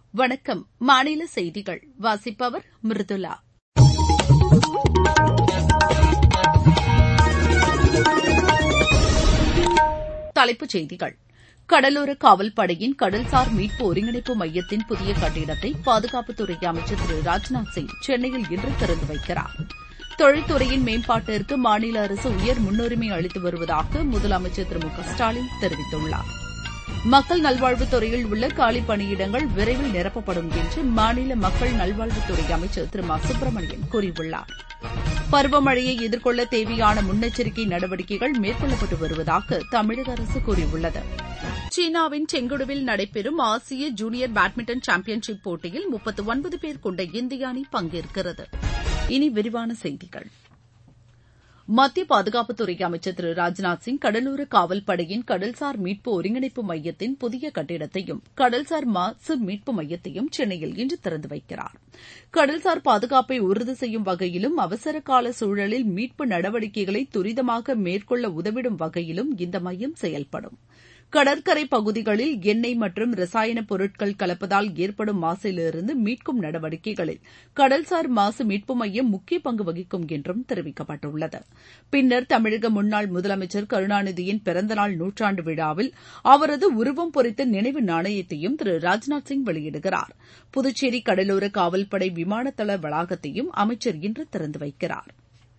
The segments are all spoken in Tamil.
வணக்கம் மாநில செய்திகள் வாசிப்பவர் மிருதுளா தலைப்புச் செய்திகள் கடலோர காவல்படையின் கடல்சார் மீட்பு ஒருங்கிணைப்பு மையத்தின் புதிய கட்டிடத்தை பாதுகாப்புத்துறை அமைச்சர் திரு ராஜ்நாத் சிங் சென்னையில் இன்று திறந்து வைக்கிறார் தொழில்துறையின் மேம்பாட்டிற்கு மாநில அரசு உயர் முன்னுரிமை அளித்து வருவதாக முதலமைச்சர் திரு மு க ஸ்டாலின் தெரிவித்துள்ளார் மக்கள் நல்வாழ்வுத்துறையில் உள்ள காலி பணியிடங்கள் விரைவில் நிரப்பப்படும் என்று மாநில மக்கள் நல்வாழ்வுத்துறை அமைச்சர் திரு மா சுப்பிரமணியன் கூறியுள்ளார் பருவமழையை எதிர்கொள்ள தேவையான முன்னெச்சரிக்கை நடவடிக்கைகள் மேற்கொள்ளப்பட்டு வருவதாக தமிழக அரசு கூறியுள்ளது சீனாவின் செங்குடுவில் நடைபெறும் ஆசிய ஜூனியர் பேட்மிண்டன் சாம்பியன்ஷிப் போட்டியில் முப்பத்து ஒன்பது பேர் கொண்ட இந்திய அணி பங்கேற்கிறது இனி விரிவான செய்திகள் மத்திய பாதுகாப்புத்துறை அமைச்சர் திரு ராஜ்நாத் சிங் கடலோர காவல்படையின் கடல்சார் மீட்பு ஒருங்கிணைப்பு மையத்தின் புதிய கட்டிடத்தையும் கடல்சார் மாசு மீட்பு மையத்தையும் சென்னையில் இன்று திறந்து வைக்கிறார் கடல்சார் பாதுகாப்பை உறுதி செய்யும் வகையிலும் அவசர கால சூழலில் மீட்பு நடவடிக்கைகளை துரிதமாக மேற்கொள்ள உதவிடும் வகையிலும் இந்த மையம் செயல்படும் கடற்கரை பகுதிகளில் எண்ணெய் மற்றும் ரசாயன பொருட்கள் கலப்பதால் ஏற்படும் மாசிலிருந்து மீட்கும் நடவடிக்கைகளில் கடல்சார் மாசு மீட்பு மையம் முக்கிய பங்கு வகிக்கும் என்றும் தெரிவிக்கப்பட்டுள்ளது பின்னர் தமிழக முன்னாள் முதலமைச்சர் கருணாநிதியின் பிறந்தநாள் நூற்றாண்டு விழாவில் அவரது உருவம் பொறித்த நினைவு நாணயத்தையும் திரு ராஜ்நாத் சிங் வெளியிடுகிறார் புதுச்சேரி கடலோர காவல்படை விமானதள வளாகத்தையும் அமைச்சர் இன்று திறந்து வைக்கிறார்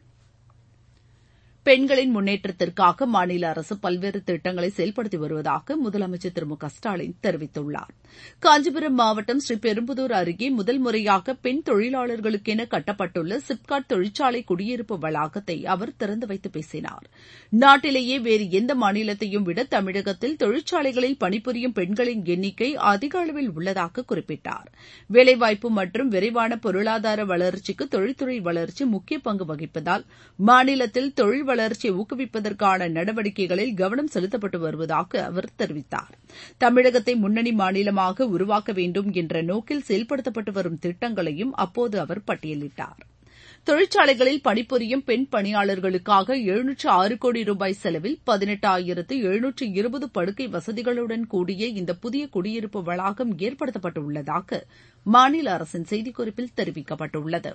பெண்களின் முன்னேற்றத்திற்காக மாநில அரசு பல்வேறு திட்டங்களை செயல்படுத்தி வருவதாக முதலமைச்சர் திரு மு க ஸ்டாலின் தெரிவித்துள்ளார் காஞ்சிபுரம் மாவட்டம் ஸ்ரீபெரும்புதூர் அருகே முதல் முறையாக பெண் தொழிலாளர்களுக்கென கட்டப்பட்டுள்ள சிப்காட் தொழிற்சாலை குடியிருப்பு வளாகத்தை அவர் திறந்து வைத்து பேசினார் நாட்டிலேயே வேறு எந்த மாநிலத்தையும் விட தமிழகத்தில் தொழிற்சாலைகளில் பணிபுரியும் பெண்களின் எண்ணிக்கை அதிக அளவில் உள்ளதாக குறிப்பிட்டார் வேலைவாய்ப்பு மற்றும் விரைவான பொருளாதார வளர்ச்சிக்கு தொழில்துறை வளர்ச்சி முக்கிய பங்கு வகிப்பதால் மாநிலத்தில் தொழில் வளர்ச்சியை ஊக்குவிப்பதற்கான நடவடிக்கைகளில் கவனம் செலுத்தப்பட்டு வருவதாக அவர் தெரிவித்தார் தமிழகத்தை முன்னணி மாநிலமாக உருவாக்க வேண்டும் என்ற நோக்கில் செயல்படுத்தப்பட்டு வரும் திட்டங்களையும் அப்போது அவர் பட்டியலிட்டார் தொழிற்சாலைகளில் பணிபுரியும் பெண் பணியாளர்களுக்காக எழுநூற்று ஆறு கோடி ரூபாய் செலவில் பதினெட்டாயிரத்து எழுநூற்று இருபது படுக்கை வசதிகளுடன் கூடிய இந்த புதிய குடியிருப்பு வளாகம் ஏற்படுத்தப்பட்டுள்ளதாக மாநில அரசின் செய்திக்குறிப்பில் தெரிவிக்கப்பட்டுள்ளது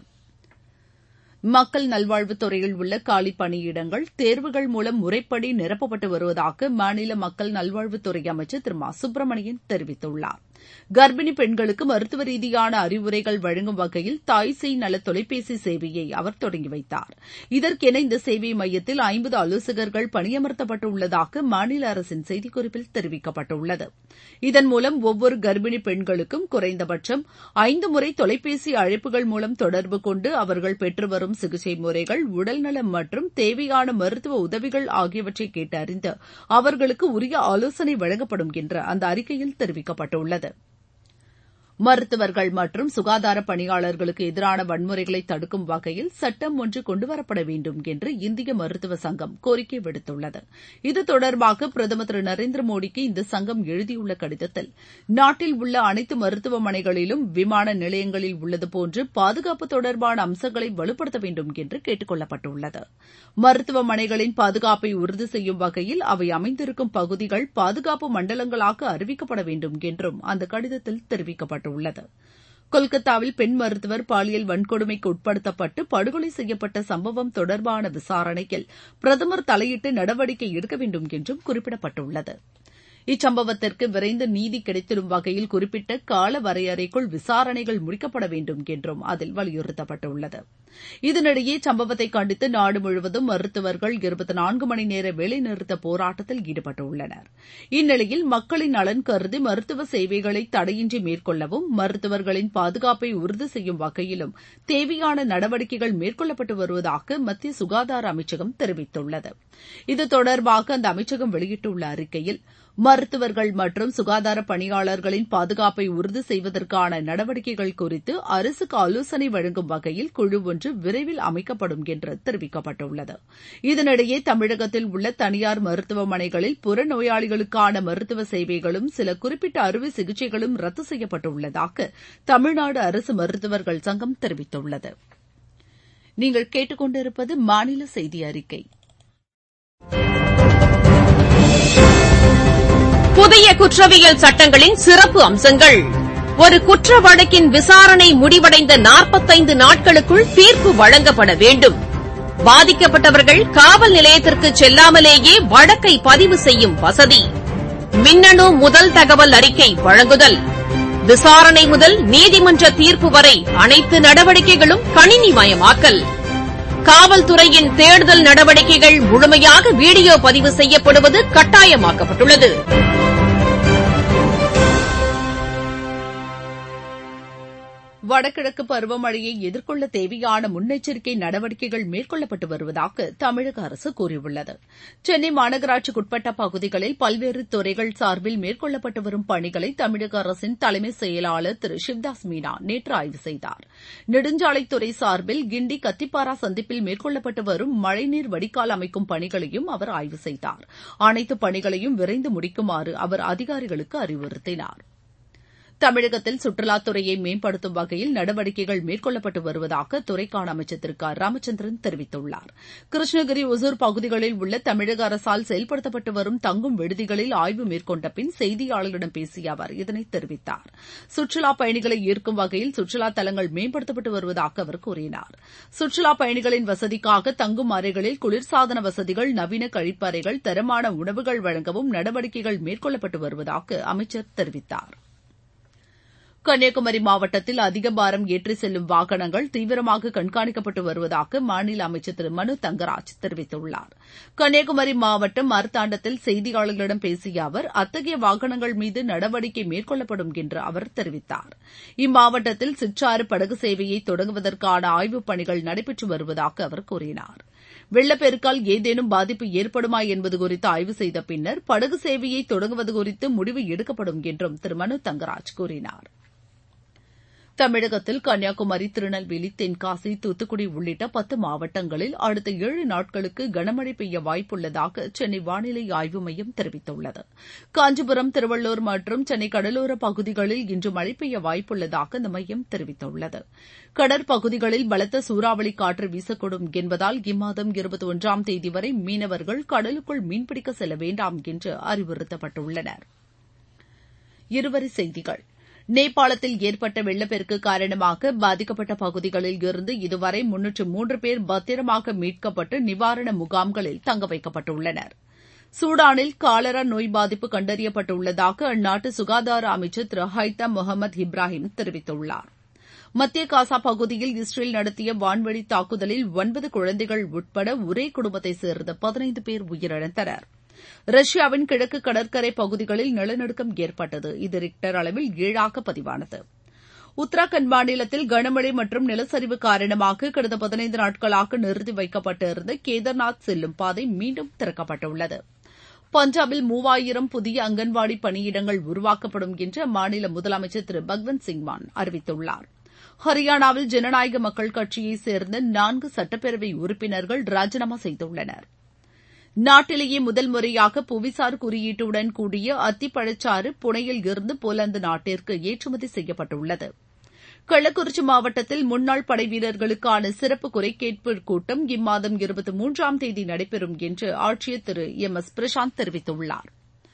மக்கள் நல்வாழ்வுத்துறையில் உள்ள காலி பணியிடங்கள் தேர்வுகள் மூலம் முறைப்படி நிரப்பப்பட்டு வருவதாக மாநில மக்கள் நல்வாழ்வுத்துறை அமைச்சர் திரு மா சுப்பிரமணியன் தெரிவித்துள்ளார் கர்ப்பிணி பெண்களுக்கு மருத்துவ ரீதியான அறிவுரைகள் வழங்கும் வகையில் தாய் சேய் நல தொலைபேசி சேவையை அவர் தொடங்கி வைத்தார் இதற்கென இந்த சேவை மையத்தில் ஐம்பது ஆலோசகர்கள் பணியமர்த்தப்பட்டுள்ளதாக மாநில அரசின் செய்திக்குறிப்பில் தெரிவிக்கப்பட்டுள்ளது இதன் மூலம் ஒவ்வொரு கர்ப்பிணி பெண்களுக்கும் குறைந்தபட்சம் ஐந்து முறை தொலைபேசி அழைப்புகள் மூலம் தொடர்பு கொண்டு அவர்கள் பெற்று வரும் சிகிச்சை முறைகள் உடல்நலம் மற்றும் தேவையான மருத்துவ உதவிகள் ஆகியவற்றை கேட்டறிந்து அவர்களுக்கு உரிய ஆலோசனை வழங்கப்படும் என்று அந்த அறிக்கையில் தெரிவிக்கப்பட்டுள்ளது மருத்துவர்கள் மற்றும் சுகாதார பணியாளர்களுக்கு எதிரான வன்முறைகளை தடுக்கும் வகையில் சட்டம் ஒன்று கொண்டுவரப்பட வேண்டும் என்று இந்திய மருத்துவ சங்கம் கோரிக்கை விடுத்துள்ளது இது தொடர்பாக பிரதமர் திரு நரேந்திர மோடிக்கு இந்த சங்கம் எழுதியுள்ள கடிதத்தில் நாட்டில் உள்ள அனைத்து மருத்துவமனைகளிலும் விமான நிலையங்களில் உள்ளது போன்று பாதுகாப்பு தொடர்பான அம்சங்களை வலுப்படுத்த வேண்டும் என்று கேட்டுக் கொள்ளப்பட்டுள்ளது மருத்துவமனைகளின் பாதுகாப்பை உறுதி செய்யும் வகையில் அவை அமைந்திருக்கும் பகுதிகள் பாதுகாப்பு மண்டலங்களாக அறிவிக்கப்பட வேண்டும் என்றும் அந்த கடிதத்தில் தெரிவிக்கப்பட்டுள்ளது உள்ளது கொல்கத்தாவில் பெண் மருத்துவர் பாலியல் வன்கொடுமைக்கு உட்படுத்தப்பட்டு படுகொலை செய்யப்பட்ட சம்பவம் தொடர்பான விசாரணையில் பிரதமர் தலையிட்டு நடவடிக்கை எடுக்க வேண்டும் என்றும் குறிப்பிடப்பட்டுள்ளது இச்சம்பவத்திற்கு விரைந்து நீதி கிடைத்திடும் வகையில் குறிப்பிட்ட கால வரையறைக்குள் விசாரணைகள் முடிக்கப்பட வேண்டும் என்றும் அதில் வலியுறுத்தப்பட்டுள்ளது இதனிடையே சம்பவத்தை கண்டித்து நாடு முழுவதும் மருத்துவர்கள் இருபத்தி நான்கு மணி நேர வேலைநிறுத்த போராட்டத்தில் ஈடுபட்டுள்ளனர் இந்நிலையில் மக்களின் நலன் கருதி மருத்துவ சேவைகளை தடையின்றி மேற்கொள்ளவும் மருத்துவர்களின் பாதுகாப்பை உறுதி செய்யும் வகையிலும் தேவையான நடவடிக்கைகள் மேற்கொள்ளப்பட்டு வருவதாக மத்திய சுகாதார அமைச்சகம் தெரிவித்துள்ளது இது தொடர்பாக அந்த அமைச்சகம் வெளியிட்டுள்ள அறிக்கையில் மருத்துவர்கள் மற்றும் சுகாதார பணியாளர்களின் பாதுகாப்பை உறுதி செய்வதற்கான நடவடிக்கைகள் குறித்து அரசுக்கு ஆலோசனை வழங்கும் வகையில் குழு ஒன்று விரைவில் அமைக்கப்படும் என்று தெரிவிக்கப்பட்டுள்ளது இதனிடையே தமிழகத்தில் உள்ள தனியார் மருத்துவமனைகளில் புறநோயாளிகளுக்கான மருத்துவ சேவைகளும் சில குறிப்பிட்ட அறுவை சிகிச்சைகளும் ரத்து செய்யப்பட்டுள்ளதாக தமிழ்நாடு அரசு மருத்துவர்கள் சங்கம் தெரிவித்துள்ளது நீங்கள் கேட்டுக்கொண்டிருப்பது மாநில செய்தி அறிக்கை புதிய குற்றவியல் சட்டங்களின் சிறப்பு அம்சங்கள் ஒரு குற்ற வழக்கின் விசாரணை முடிவடைந்த நாற்பத்தைந்து நாட்களுக்குள் தீர்ப்பு வழங்கப்பட வேண்டும் பாதிக்கப்பட்டவர்கள் காவல் நிலையத்திற்கு செல்லாமலேயே வழக்கை பதிவு செய்யும் வசதி மின்னணு முதல் தகவல் அறிக்கை வழங்குதல் விசாரணை முதல் நீதிமன்ற தீர்ப்பு வரை அனைத்து நடவடிக்கைகளும் கணினிமயமாக்கல் காவல்துறையின் தேடுதல் நடவடிக்கைகள் முழுமையாக வீடியோ பதிவு செய்யப்படுவது கட்டாயமாக்கப்பட்டுள்ளது வடகிழக்கு பருவமழையை எதிர்கொள்ள தேவையான முன்னெச்சரிக்கை நடவடிக்கைகள் மேற்கொள்ளப்பட்டு வருவதாக தமிழக அரசு கூறியுள்ளது சென்னை மாநகராட்சிக்குட்பட்ட பகுதிகளில் பல்வேறு துறைகள் சார்பில் மேற்கொள்ளப்பட்டு வரும் பணிகளை தமிழக அரசின் தலைமை செயலாளர் திரு சிவ்தாஸ் மீனா நேற்று ஆய்வு செய்தார் நெடுஞ்சாலைத்துறை சார்பில் கிண்டி கத்திப்பாரா சந்திப்பில் மேற்கொள்ளப்பட்டு வரும் மழைநீர் வடிகால் அமைக்கும் பணிகளையும் அவர் ஆய்வு செய்தார் அனைத்து பணிகளையும் விரைந்து முடிக்குமாறு அவர் அதிகாரிகளுக்கு அறிவுறுத்தினார் தமிழகத்தில் சுற்றுலாத்துறையை மேம்படுத்தும் வகையில் நடவடிக்கைகள் மேற்கொள்ளப்பட்டு வருவதாக துறைக்கான அமைச்சர் திரு க ராமச்சந்திரன் தெரிவித்துள்ளார் கிருஷ்ணகிரி ஒசூர் பகுதிகளில் உள்ள தமிழக அரசால் செயல்படுத்தப்பட்டு வரும் தங்கும் விடுதிகளில் ஆய்வு மேற்கொண்ட பின் செய்தியாளர்களிடம் பேசிய அவர் இதனை தெரிவித்தார் சுற்றுலாப் பயணிகளை ஈர்க்கும் வகையில் சுற்றுலா தலங்கள் மேம்படுத்தப்பட்டு வருவதாக அவர் கூறினார் சுற்றுலாப் பயணிகளின் வசதிக்காக தங்கும் அறைகளில் குளிர்சாதன வசதிகள் நவீன கழிப்பறைகள் தரமான உணவுகள் வழங்கவும் நடவடிக்கைகள் மேற்கொள்ளப்பட்டு வருவதாக அமைச்சர் தெரிவித்தார் கன்னியாகுமரி மாவட்டத்தில் அதிக பாரம் ஏற்றி செல்லும் வாகனங்கள் தீவிரமாக கண்காணிக்கப்பட்டு வருவதாக மாநில அமைச்சர் திரு மனு தங்கராஜ் தெரிவித்துள்ளார் கன்னியாகுமரி மாவட்டம் மருத்தாண்டத்தில் செய்தியாளர்களிடம் பேசிய அவர் அத்தகைய வாகனங்கள் மீது நடவடிக்கை மேற்கொள்ளப்படும் என்று அவர் தெரிவித்தார் இம்மாவட்டத்தில் சிற்றாறு படகு சேவையை தொடங்குவதற்கான ஆய்வுப் பணிகள் நடைபெற்று வருவதாக அவர் கூறினார் வெள்ளப்பெருக்கால் ஏதேனும் பாதிப்பு ஏற்படுமா என்பது குறித்து ஆய்வு செய்த பின்னர் படகு சேவையை தொடங்குவது குறித்து முடிவு எடுக்கப்படும் என்றும் திரு மனு தங்கராஜ் கூறினார் தமிழகத்தில் கன்னியாகுமரி திருநெல்வேலி தென்காசி தூத்துக்குடி உள்ளிட்ட பத்து மாவட்டங்களில் அடுத்த ஏழு நாட்களுக்கு கனமழை பெய்ய வாய்ப்புள்ளதாக சென்னை வானிலை ஆய்வு மையம் தெரிவித்துள்ளது காஞ்சிபுரம் திருவள்ளூர் மற்றும் சென்னை கடலோர பகுதிகளில் இன்று மழை பெய்ய வாய்ப்புள்ளதாக அந்த மையம் தெரிவித்துள்ளது கடற்பகுதிகளில் பலத்த சூறாவளி காற்று வீசக்கூடும் என்பதால் இம்மாதம் இருபத்தி ஒன்றாம் தேதி வரை மீனவர்கள் கடலுக்குள் மீன்பிடிக்க செல்ல வேண்டாம் என்று அறிவுறுத்தப்பட்டுள்ளனர் இருவரி செய்திகள் நேபாளத்தில் ஏற்பட்ட வெள்ளப்பெருக்கு காரணமாக பாதிக்கப்பட்ட பகுதிகளில் இருந்து இதுவரை முன்னூற்று மூன்று பேர் பத்திரமாக மீட்கப்பட்டு நிவாரண முகாம்களில் தங்க வைக்கப்பட்டுள்ளனர் சூடானில் காலரா நோய் பாதிப்பு கண்டறியப்பட்டுள்ளதாக அந்நாட்டு சுகாதார அமைச்சர் திரு ஹைத்தம் முகமது இப்ராஹிம் தெரிவித்துள்ளார் மத்திய காசா பகுதியில் இஸ்ரேல் நடத்திய வான்வழி தாக்குதலில் ஒன்பது குழந்தைகள் உட்பட ஒரே குடும்பத்தைச் சேர்ந்த பதினைந்து பேர் உயிரிழந்தனர் ரஷ்யாவின் கிழக்கு கடற்கரை பகுதிகளில் நிலநடுக்கம் ஏற்பட்டது இது ரிக்டர் அளவில் ஏழாக பதிவானது உத்தராகண்ட் மாநிலத்தில் கனமழை மற்றும் நிலச்சரிவு காரணமாக கடந்த பதினைந்து நாட்களாக நிறுத்தி வைக்கப்பட்டிருந்த கேதார்நாத் செல்லும் பாதை மீண்டும் திறக்கப்பட்டுள்ளது பஞ்சாபில் மூவாயிரம் புதிய அங்கன்வாடி பணியிடங்கள் உருவாக்கப்படும் என்று அம்மாநில முதலமைச்சர் திரு பக்வந்த் சிங் மான் அறிவித்துள்ளார் ஹரியானாவில் ஜனநாயக மக்கள் கட்சியைச் சேர்ந்த நான்கு சட்டப்பேரவை உறுப்பினர்கள் ராஜினாமா செய்துள்ளனர் நாட்டிலேயே முதல் முறையாக புவிசார் குறியீட்டுடன் கூடிய அத்திப்பழச்சாறு புனையில் இருந்து போலந்து நாட்டிற்கு ஏற்றுமதி செய்யப்பட்டுள்ளது கள்ளக்குறிச்சி மாவட்டத்தில் முன்னாள் படை வீரர்களுக்கான சிறப்பு குறைகேட்பு கூட்டம் இம்மாதம் இருபத்தி மூன்றாம் தேதி நடைபெறும் என்று ஆட்சியர் திரு எம் எஸ் பிரசாந்த் தெரிவித்துள்ளார்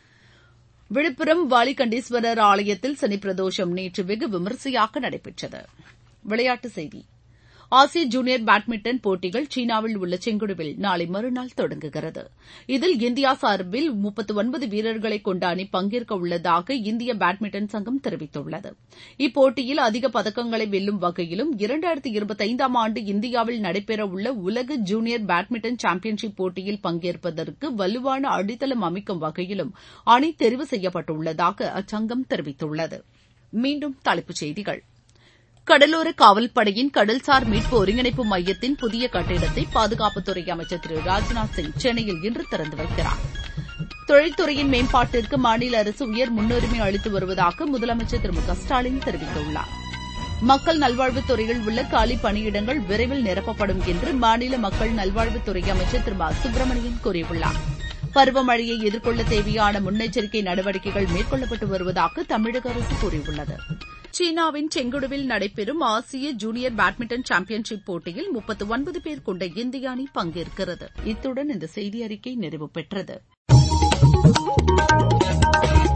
விழுப்புரம் வாலிகண்டீஸ்வரர் ஆலயத்தில் சனி பிரதோஷம் நேற்று வெகு விமரிசையாக நடைபெற்றது விளையாட்டுச் செய்தி ஆசிய ஜூனியர் பேட்மிண்டன் போட்டிகள் சீனாவில் உள்ள செங்குடுவில் நாளை மறுநாள் தொடங்குகிறது இதில் இந்தியா சார்பில் முப்பத்து ஒன்பது வீரர்களை கொண்ட அணி பங்கேற்க உள்ளதாக இந்திய பேட்மிண்டன் சங்கம் தெரிவித்துள்ளது இப்போட்டியில் அதிக பதக்கங்களை வெல்லும் வகையிலும் இரண்டாயிரத்தி இருபத்தைந்தாம் ஆண்டு இந்தியாவில் நடைபெறவுள்ள உலக ஜூனியர் பேட்மிண்டன் சாம்பியன்ஷிப் போட்டியில் பங்கேற்பதற்கு வலுவான அடித்தளம் அமைக்கும் வகையிலும் அணி தெரிவு செய்யப்பட்டுள்ளதாக அச்சங்கம் தெரிவித்துள்ளது மீண்டும் தலைப்புச் செய்திகள் கடலோர காவல்படையின் கடல்சார் மீட்பு ஒருங்கிணைப்பு மையத்தின் புதிய கட்டிடத்தை பாதுகாப்புத்துறை அமைச்சர் திரு ராஜ்நாத் சிங் சென்னையில் இன்று திறந்து வைக்கிறார் தொழில்துறையின் மேம்பாட்டிற்கு மாநில அரசு உயர் முன்னுரிமை அளித்து வருவதாக முதலமைச்சர் திரு மு க ஸ்டாலின் தெரிவித்துள்ளார் மக்கள் நல்வாழ்வுத்துறையில் உள்ள காலி பணியிடங்கள் விரைவில் நிரப்பப்படும் என்று மாநில மக்கள் நல்வாழ்வுத்துறை அமைச்சர் திரு மா சுப்பிரமணியன் கூறியுள்ளார் பருவமழையை எதிர்கொள்ள தேவையான முன்னெச்சரிக்கை நடவடிக்கைகள் மேற்கொள்ளப்பட்டு வருவதாக தமிழக அரசு கூறியுள்ளது சீனாவின் செங்குடுவில் நடைபெறும் ஆசிய ஜூனியர் பேட்மிண்டன் சாம்பியன்ஷிப் போட்டியில் முப்பத்து ஒன்பது பேர் கொண்ட இந்திய அணி பங்கேற்கிறது இத்துடன் இந்த செய்தி அறிக்கை நிறைவு பெற்றது